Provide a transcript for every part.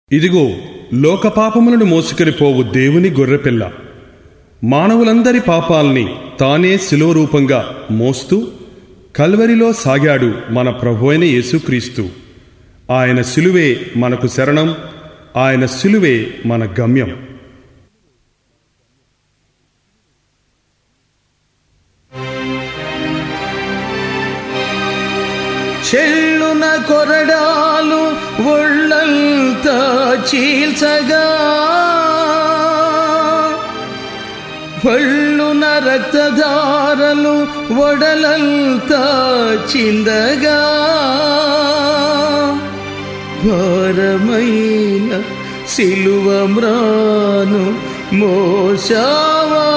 ఇదిగో లోకపాపములను మోసుకొని దేవుని గొర్రెపిల్ల మానవులందరి పాపాల్ని తానే శిలువ రూపంగా మోస్తూ కల్వరిలో సాగాడు మన ప్రభు అయిన యేసుక్రీస్తు ఆయన శిలువే మనకు శరణం ఆయన శిలువే మన గమ్యం చెల్లున కొరడాలు ఒళ్ళంతా చీల్చగా పళ్ళున రక్తధారలు ఒడలంతా చిందగా భారమైన సిలువ మ్రాను మోసావా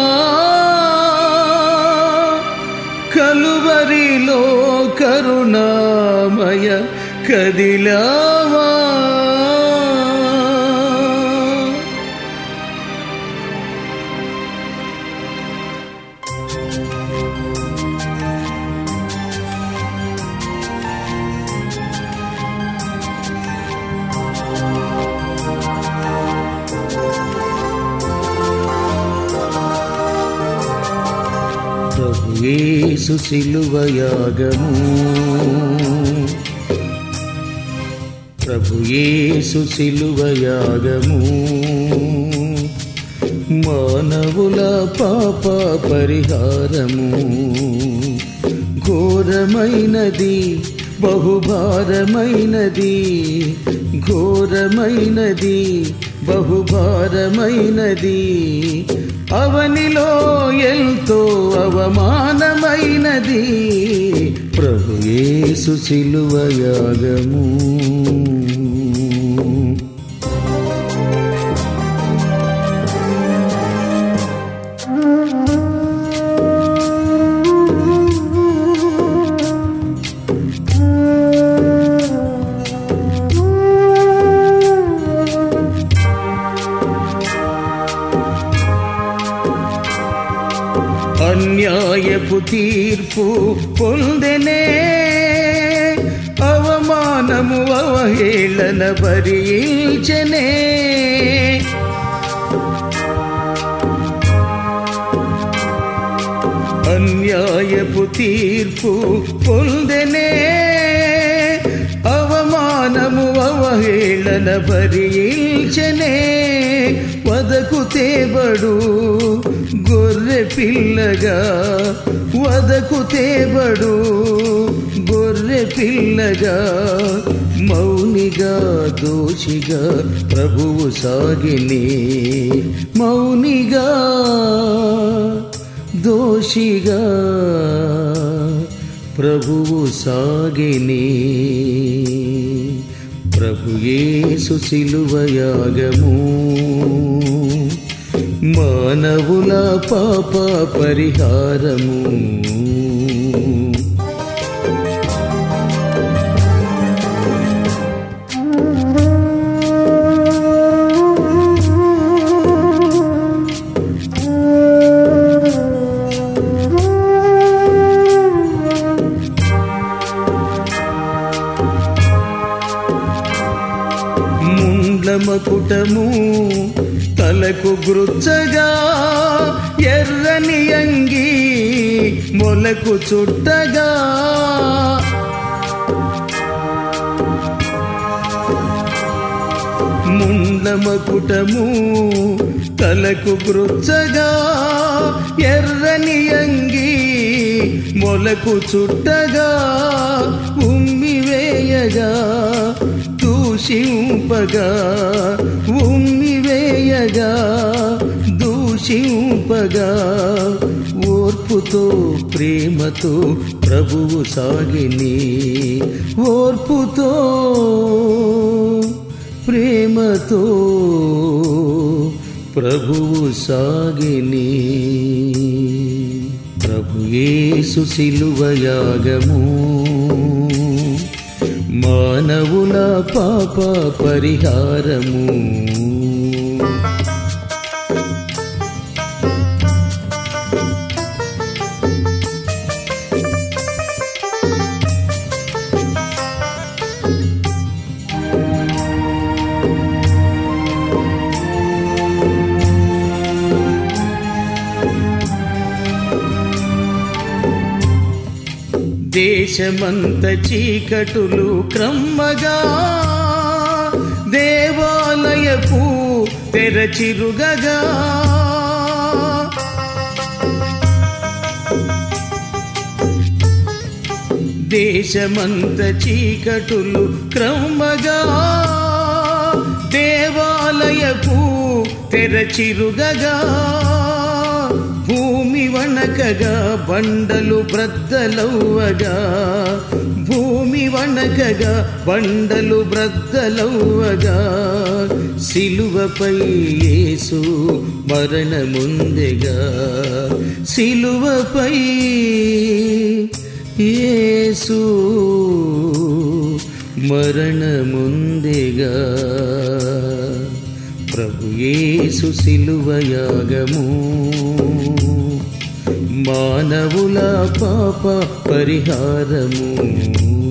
కలువరిలో కరుణామయ కదిలావా ప్రభు యేసు సిలువ యాగము ప్రభు యేసు సిలువ యాగము మానవుల పాప పరిహారము ఘోరమైనది బహుభారమైనది ఘోరమైనది బహుభారమైనది అవనిలో ఎంతో అవమానమైనది ప్రభు యేసు సిలువ యాగము అన్యాయపు తీర్పు పొందెనే అవమానము అవహేళన భరించనే అన్యాయపు తీర్పు పొందెనే అవమానము అవహేళన భరించనే వదకు తేబడు గొర్రె పిల్లగా వదకు తేబడు గొర్రె పిల్లగా మౌనిగా దోషిగా ప్రభువు సాగిని మౌనిగా దోషిగా ప్రభువు సాగిని ప్రభు యేసు సిలువ యాగము మానవుల పాప పరిహారము ముండ్లమకుటము తలకు గృచ్చగా ఎర్రని అంగి మొలకు చుట్టగా ముండ్లమకుటము తలకు గృచ్చగా ఎర్రని అంగి మొలకు చుట్టగా ఉమ్మి వేయగా దూషింపగా ఉమ్మి వేయగా దూషింపగా ఓర్పుతో ప్రేమతో ప్రభువు సాగిని ఓర్పుతో ప్రేమతో ప్రభువు సాగిని ప్రభు యేసు సిలువ యాగము మానవుల పాప పరిహారము దేశమంత చీకటులు క్రమ్మగా దేవాలయపు తెరచిరుగగా దేశమంత చీకటులు క్రమగా దేవాలయపు తెరచిరుగగా భూమి వణకగా బండలు బ్రద్దలవ్వగా భూమి వణకగా బండలు బ్రద్దలవ్వగా సిలువపై యేసు మరణముందెగా సిలువపై యేసు మరణముందిగా ప్రభు యేసు సిలువయాగము మానవుల పాప పరిహారము